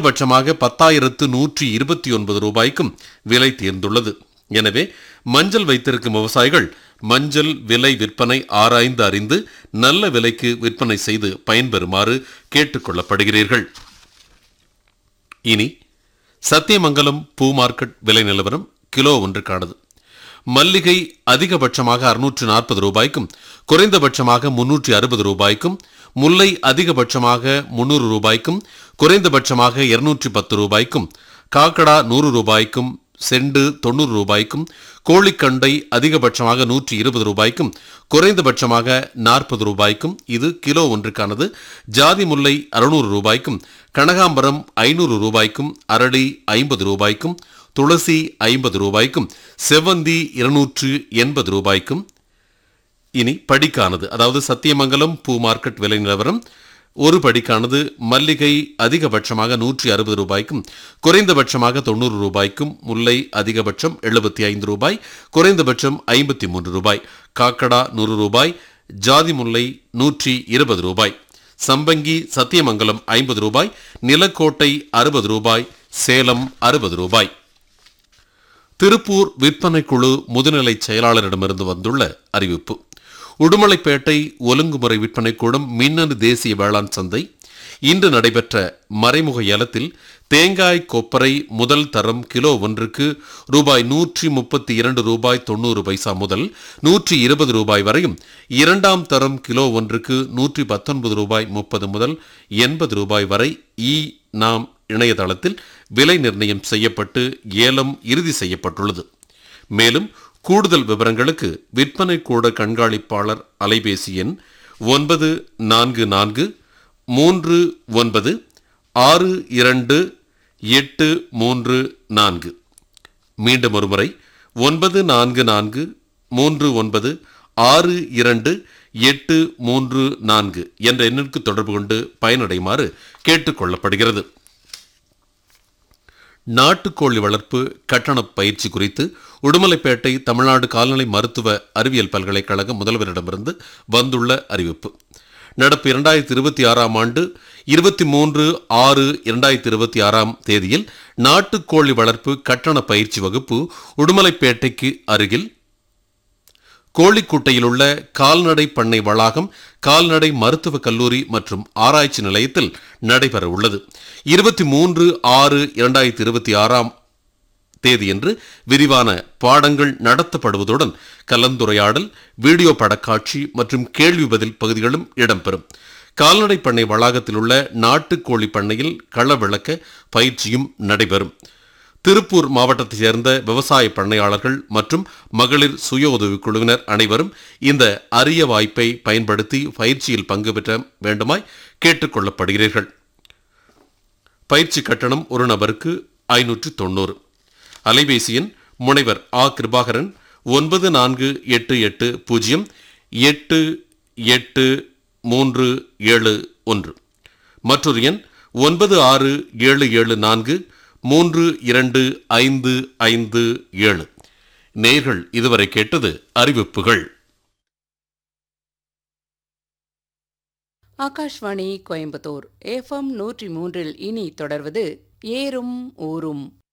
குறைந்தபட்சமாக பத்தாயிரத்து நூற்றி இருபத்தி ஒன்பது ரூபாய்க்கும் விலை தேர்ந்துள்ளது எனவே மஞ்சள் வைத்திருக்கும் விவசாயிகள் மஞ்சள் விலை விற்பனை ஆராய்ந்து அறிந்து நல்ல விலைக்கு விற்பனை செய்து பயன்பெறுமாறு கேட்டுக்கொள்ளப்படுகிறீர்கள் இனி சத்தியமங்கலம் பூ மார்க்கெட் விலை நிலவரம் கிலோ ஒன்றுக்கானது மல்லிகை அதிகபட்சமாக அறுநூற்று நாற்பது ரூபாய்க்கும் குறைந்தபட்சமாக முன்னூற்றி அறுபது ரூபாய்க்கும் முல்லை அதிகபட்சமாக முன்னூறு ரூபாய்க்கும் குறைந்தபட்சமாக இருநூற்றி பத்து ரூபாய்க்கும் காக்கடா நூறு ரூபாய்க்கும் செண்டு தொண்ணூறு ரூபாய்க்கும் கோழிக்கண்டை அதிகபட்சமாக நூற்றி இருபது ரூபாய்க்கும் குறைந்தபட்சமாக நாற்பது ரூபாய்க்கும் இது கிலோ ஒன்றுக்கானது ஜாதி முல்லை அறுநூறு ரூபாய்க்கும் கனகாம்பரம் ஐநூறு ரூபாய்க்கும் அரளி ஐம்பது ரூபாய்க்கும் துளசி ஐம்பது ரூபாய்க்கும் செவ்வந்தி இருநூற்று எண்பது ரூபாய்க்கும் இனி படிக்கானது அதாவது சத்தியமங்கலம் பூ மார்க்கெட் விலை நிலவரம் ஒரு படிக்கானது மல்லிகை அதிகபட்சமாக நூற்றி அறுபது ரூபாய்க்கும் குறைந்தபட்சமாக தொண்ணூறு ரூபாய்க்கும் முல்லை அதிகபட்சம் எழுபத்தி ஐந்து ரூபாய் குறைந்தபட்சம் ஐம்பத்தி மூன்று ரூபாய் காக்கடா நூறு ரூபாய் ஜாதி முல்லை நூற்றி இருபது ரூபாய் சம்பங்கி சத்தியமங்கலம் ஐம்பது ரூபாய் நிலக்கோட்டை அறுபது ரூபாய் சேலம் அறுபது ரூபாய் திருப்பூர் விற்பனை குழு முதுநிலை செயலாளரிடமிருந்து வந்துள்ள அறிவிப்பு உடுமலைப்பேட்டை ஒழுங்குமுறை விற்பனை கூடம் மின்னணு தேசிய வேளாண் சந்தை இன்று நடைபெற்ற மறைமுக ஏலத்தில் தேங்காய் கொப்பரை முதல் தரம் கிலோ ஒன்றுக்கு ரூபாய் நூற்றி முப்பத்தி இரண்டு ரூபாய் தொண்ணூறு பைசா முதல் நூற்றி இருபது ரூபாய் வரையும் இரண்டாம் தரம் கிலோ ஒன்றுக்கு நூற்றி பத்தொன்பது ரூபாய் முப்பது முதல் எண்பது ரூபாய் வரை இ நாம் இணையதளத்தில் விலை நிர்ணயம் செய்யப்பட்டு ஏலம் இறுதி செய்யப்பட்டுள்ளது மேலும் கூடுதல் விவரங்களுக்கு விற்பனை கூட கண்காணிப்பாளர் அலைபேசி எண் ஒன்பது நான்கு நான்கு மூன்று ஒன்பது ஆறு இரண்டு எட்டு மூன்று நான்கு மீண்டும் ஒருமுறை ஒன்பது நான்கு நான்கு மூன்று ஒன்பது ஆறு இரண்டு எட்டு மூன்று நான்கு என்ற எண்ணிற்கு தொடர்பு கொண்டு பயனடையுமாறு கேட்டுக்கொள்ளப்படுகிறது நாட்டுக்கோழி வளர்ப்பு கட்டணப் பயிற்சி குறித்து உடுமலைப்பேட்டை தமிழ்நாடு கால்நடை மருத்துவ அறிவியல் பல்கலைக்கழக முதல்வரிடமிருந்து வந்துள்ள அறிவிப்பு நடப்பு இரண்டாயிரத்தி இருபத்தி ஆறாம் ஆண்டு இருபத்தி மூன்று ஆறு இரண்டாயிரத்தி இருபத்தி ஆறாம் தேதியில் நாட்டுக்கோழி வளர்ப்பு கட்டண பயிற்சி வகுப்பு உடுமலைப்பேட்டைக்கு அருகில் கோழிக்குட்டையில் உள்ள கால்நடை பண்ணை வளாகம் கால்நடை மருத்துவக் கல்லூரி மற்றும் ஆராய்ச்சி நிலையத்தில் நடைபெற உள்ளது இருபத்தி மூன்று ஆறு இரண்டாயிரத்தி இருபத்தி ஆறாம் தேதியன்று விரிவான பாடங்கள் நடத்தப்படுவதுடன் கலந்துரையாடல் வீடியோ படக்காட்சி மற்றும் கேள்வி பதில் பகுதிகளும் இடம்பெறும் கால்நடை பண்ணை வளாகத்தில் உள்ள நாட்டுக்கோழி பண்ணையில் கள விளக்க பயிற்சியும் நடைபெறும் திருப்பூர் மாவட்டத்தைச் சேர்ந்த விவசாய பண்ணையாளர்கள் மற்றும் மகளிர் சுய உதவிக் குழுவினர் அனைவரும் இந்த அரிய வாய்ப்பை பயன்படுத்தி பயிற்சியில் பங்கு பெற்ற வேண்டுமாய் கேட்டுக்கொள்ளப்படுகிறீர்கள் பயிற்சி கட்டணம் ஒரு நபருக்கு ஐநூற்று தொண்ணூறு அலைபேசி எண் முனைவர் ஆ கிருபாகரன் ஒன்பது நான்கு எட்டு எட்டு பூஜ்ஜியம் எட்டு எட்டு மூன்று ஏழு ஒன்று மற்றொரு எண் ஒன்பது ஆறு ஏழு ஏழு நான்கு மூன்று இரண்டு ஐந்து ஐந்து ஏழு நேர்கள் இதுவரை கேட்டது அறிவிப்புகள் ஆகாஷ்வாணி கோயம்புத்தூர் எஃப்எம் நூற்றி மூன்றில் இனி தொடர்வது ஏறும் ஊரும்